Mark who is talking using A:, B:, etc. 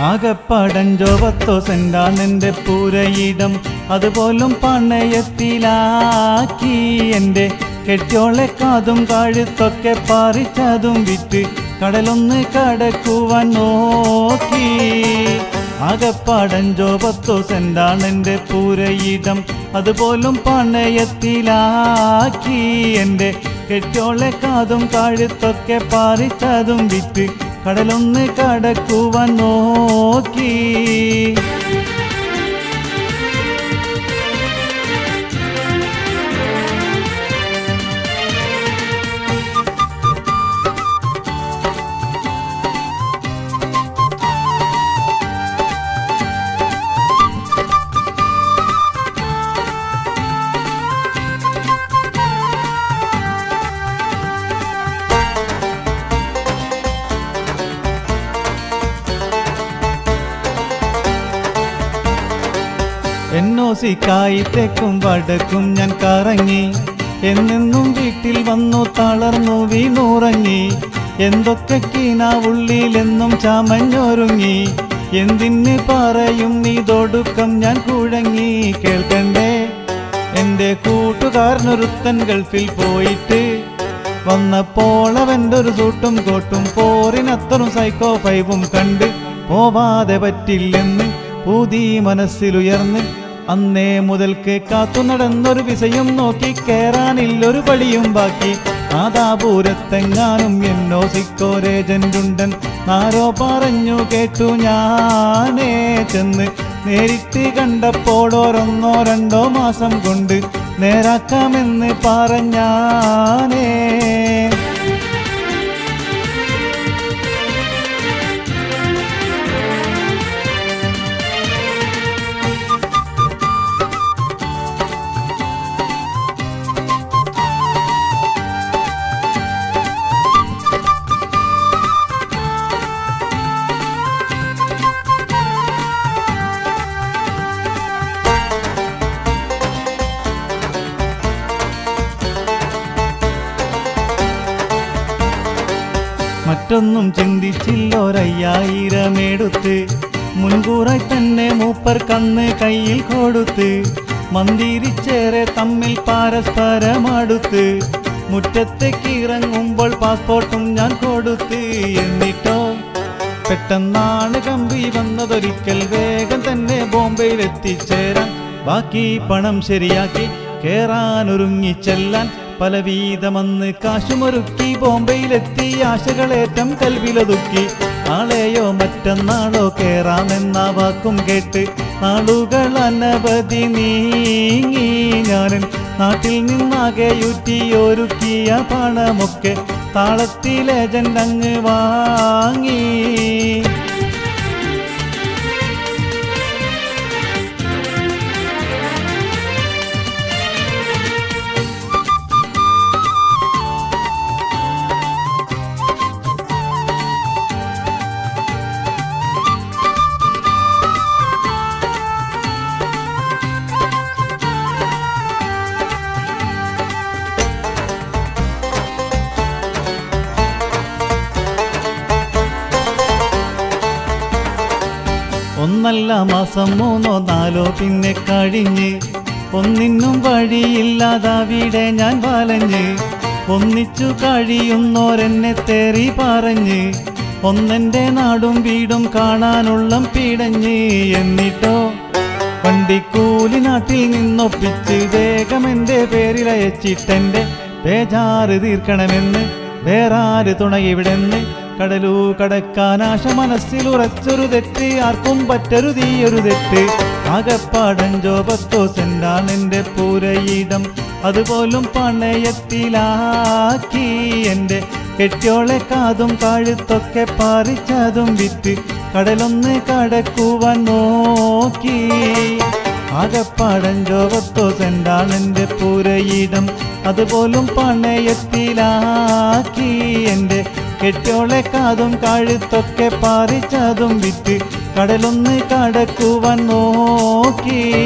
A: ആകപ്പടഞ്ചോ പത്തോ സെന്റാണെന്റെ പൂരയിടം അതുപോലും പണയത്തിലാക്കി എൻ്റെ കെട്ടിയോളെ കാതും കാഴുത്തൊക്കെ പറിച്ചതും വിറ്റ് കടലൊന്ന് കടക്കുവാൻ നോക്കി ആകപ്പടഞ്ചോ പത്തോ സെന്റാണെന്റെ പൂരയിടം അതുപോലും പണയത്തിലാക്കി എൻ്റെ കെട്ടിയോളെ കാതും കാഴുത്തൊക്കെ പറിച്ചതും വിറ്റ് കടലൊന്ന് കടക്കുവാൻ നോക്കി എന്നോസിക്കായി തെക്കും വടക്കും ഞാൻ കറങ്ങി എന്നെന്നും വീട്ടിൽ വന്നു തളർന്നു വീണുറങ്ങി എന്തൊക്കെ കീനാവുള്ളിലെന്നും ചമഞ്ഞൊരുങ്ങി എന്തിന് പറയും ഇതൊടുക്കം ഞാൻ കുഴങ്ങി കേൾക്കണ്ടേ എൻ്റെ കൂട്ടുകാരനൊരുത്തൻ ഗൾഫിൽ പോയിട്ട് വന്നപ്പോൾ അവൻ്റെ ഒരു സൂട്ടും കോട്ടും പോറിനത്തറും സൈക്കോ ഫൈവും കണ്ട് പോവാതെ പറ്റില്ലെന്ന് പൂതി മനസ്സിലുയർന്ന് അന്നേ മുതൽക്ക് കാത്തു നടന്നൊരു വിസയും നോക്കി കേറാനില്ലൊരു പടിയും ബാക്കി നാദാപൂരത്തെങ്ങാനും എന്നോ സിക്കോരേജന്റുണ്ടൻ ആരോ പറഞ്ഞു കേട്ടു ഞാനേ ചെന്ന് നേരിട്ട് കണ്ടപ്പോൾ ഓരോന്നോ രണ്ടോ മാസം കൊണ്ട് നേരാക്കാമെന്ന് പറഞ്ഞാനേ മറ്റൊന്നും ചിന്തിച്ചില്ലൊരയ്യായിരം എടുത്ത് മുൻകൂറായി തന്നെ മൂപ്പർ കന്ന് കയ്യിൽ കൊടുത്ത് മന്ദിരിച്ചേറെ തമ്മിൽ പരസ്പരമടുത്ത് മുറ്റത്തേക്ക് ഇറങ്ങുമ്പോൾ പാസ്പോർട്ടും ഞാൻ കൊടുത്ത് എന്നിട്ടോ പെട്ടെന്നാണ് കമ്പി വന്നതൊരിക്കൽ വേഗം തന്നെ ബോംബെയിൽ എത്തിച്ചേരാൻ ബാക്കി പണം ശരിയാക്കി കേറാനൊരുങ്ങി ചെല്ലാൻ പലവീതമന്ന് കാശുമൊരുക്കി ബോംബെയിലെത്തി ആശകളേറ്റം കൽവിലൊതുക്കി നാളെയോ മറ്റന്നാളോ കേറാമെന്ന വാക്കും കേട്ട് നാളുകൾ അനവധി നീങ്ങി ഞാനും നാട്ടിൽ നിന്നാകെ യുറ്റിയൊരുക്കിയ പണമൊക്കെ താളത്തിലേജന്റ് അങ്ങ് വാങ്ങി ഒന്നല്ല മാസം മൂന്നോ നാലോ പിന്നെ കഴിഞ്ഞ് ഒന്നിനും വഴിയില്ലാതാവിടെ ഞാൻ വലഞ്ഞ് ഒന്നിച്ചു കഴിയുന്നോരെന്നെ തേറി പറഞ്ഞ് ഒന്നെന്റെ നാടും വീടും കാണാനുള്ള പീടഞ്ഞ് എന്നിട്ടോ വണ്ടിക്കൂലി നാട്ടിൽ നിന്നൊപ്പിച്ച് വേഗം എൻ്റെ പേരിൽ അയച്ചിട്ടെൻ്റെ ബേജാറ് തീർക്കണമെന്ന് വേറാര് തുണ ഇവിടെന്ന് കടലു കടക്കാൻ ആശ മനസ്സിൽ ഉറച്ചൊരു തെറ്റ് ആർക്കും പറ്റരുതീയൊരു തെറ്റ് ആകപ്പാടഞ്ചോ പത്തോ സെന്റാണ് എൻ്റെ പൂരയിടം അതുപോലും പണയത്തിലാക്കി എൻ്റെ കെട്ടിയോളെ കാതും കാഴുത്തൊക്കെ പറിച്ചതും വിറ്റ് കടലൊന്ന് കടക്കുവാൻ നോക്കി ആകപ്പാടഞ്ചോ പത്തോ സെന്റാണ് എൻ്റെ പൂരയിടം അതുപോലും പണയത്തിലാക്കി എൻ്റെ കെട്ടിയോളെ കാതും കാഴുത്തൊക്കെ പറിച്ചതും വിറ്റ് കടലൊന്ന് കടക്കുവാൻ നോക്കി